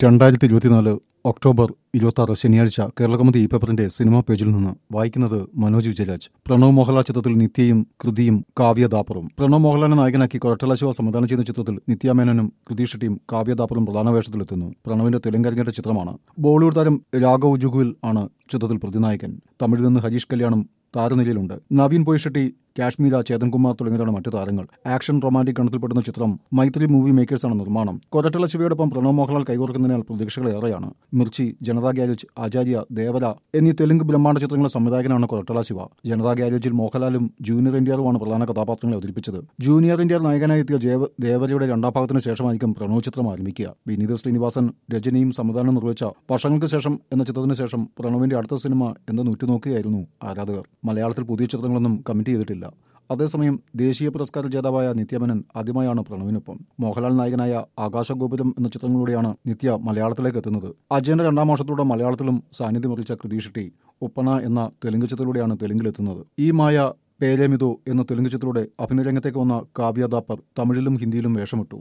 രണ്ടായിരത്തി ഇരുപത്തിനാല് ഒക്ടോബർ ഇരുപത്തി ആറ് ശനിയാഴ്ച കേരളകൗമുദി ഈ പേപ്പറിന്റെ സിനിമാ പേജിൽ നിന്ന് വായിക്കുന്നത് മനോജ് വിജയരാജ് പ്രണവ് മോഹൻലാൽ ചിത്രത്തിൽ നിത്യയും കൃതിയും കാവ്യദാപ്പറും പ്രണവ് മോഹൻലാലിനെ നായകനാക്കി കൊരട്ടല ശിവ സംവിധാനം ചെയ്യുന്ന ചിത്രത്തിൽ നിത്യാമേനനും കൃതി ഷെട്ടിയും കാവ്യദാപ്പറും പ്രധാന വേഷത്തിലെത്തുന്നു പ്രണവിന്റെ തെലുങ്കരങ്ങേറ്റ ചിത്രമാണ് ബോളിവുഡ് താരം രാഘവ് ജുഗുവിൽ ആണ് ചിത്രത്തിൽ പ്രതിനായകൻ തമിഴിൽ നിന്ന് ഹരീഷ് കല്യാണം താരനിരയിലുണ്ട് നവീൻ പൊയ്ഷെട്ടി കാശ്മീര ചേതൻകുമാർ തുടങ്ങിയവരാണ് മറ്റു താരങ്ങൾ ആക്ഷൻ റൊമാന്റിക് ഗണത്തിൽപ്പെടുന്ന ചിത്രം മൈത്രി മൂവി മേക്കേഴ്സാണ് നിർമ്മാണം കൊരട്ടള ശിവയോടൊപ്പം പ്രണവ് മോഹൻലാൽ കൈകോർക്കുന്നതിനാൽ പ്രതീക്ഷകൾ ഏറെയാണ് മിർച്ചി ജനതാ ഗ്യാരേജ് ആചാര്യ ദേവര എന്നീ തെലുങ്ക് ബ്രഹ്മാണ്ഡ ചിത്രങ്ങളുടെ സംവിധായകനാണ് കൊരട്ടള ശിവ ജനതാ ഗ്യാരേജിൽ മോഹൻലാലും ജൂനിയർ എൻഡിയാറുമാണ് പ്രധാന കഥാപാത്രങ്ങളെ അവതരിപ്പിച്ചത് ജൂനിയർ എൻഡിയാർ നായകനായി എത്തിയ ജേവ ദേവരയുടെ രണ്ടാം ഭാഗത്തിന് ശേഷമായിരിക്കും പ്രണവ് ചിത്രം ആരംഭിക്കുക വിനീത് ശ്രീനിവാസൻ രചനയും സംവിധാനം നിർവഹിച്ച വർഷങ്ങൾക്ക് ശേഷം എന്ന ചിത്രത്തിന് ശേഷം പ്രണവിന്റെ അടുത്ത സിനിമ എന്ന് ഉറ്റുനോക്കുകയായിരുന്നു ആരാധകർ മലയാളത്തിൽ പുതിയ ചിത്രങ്ങളൊന്നും കമ്മിറ്റ് ചെയ്തിട്ടില്ല അതേസമയം ദേശീയ പുരസ്കാര ജേതാവായ നിത്യമനൻ ആദ്യമായാണ് പ്രണവിനൊപ്പം മോഹൻലാൽ നായകനായ ആകാശഗോപുരം എന്ന ചിത്രങ്ങളിലൂടെയാണ് നിത്യ മലയാളത്തിലേക്ക് എത്തുന്നത് അജയന്റെ രണ്ടാം വർഷത്തിലൂടെ മലയാളത്തിലും സാന്നിധ്യമറിയിച്ച കൃതി ഷെട്ടി ഒപ്പന എന്ന തെലുങ്ക് ചിത്രത്തിലൂടെയാണ് തെലുങ്കിലെത്തുന്നത് ഈ മായ പേരമിതോ എന്ന തെലുങ്ക് ചിത്രത്തിലൂടെ അഭിനയ രംഗത്തേക്ക് വന്ന കാവ്യ ദാപ്പർ തമിഴിലും ഹിന്ദിയിലും വേഷമിട്ടു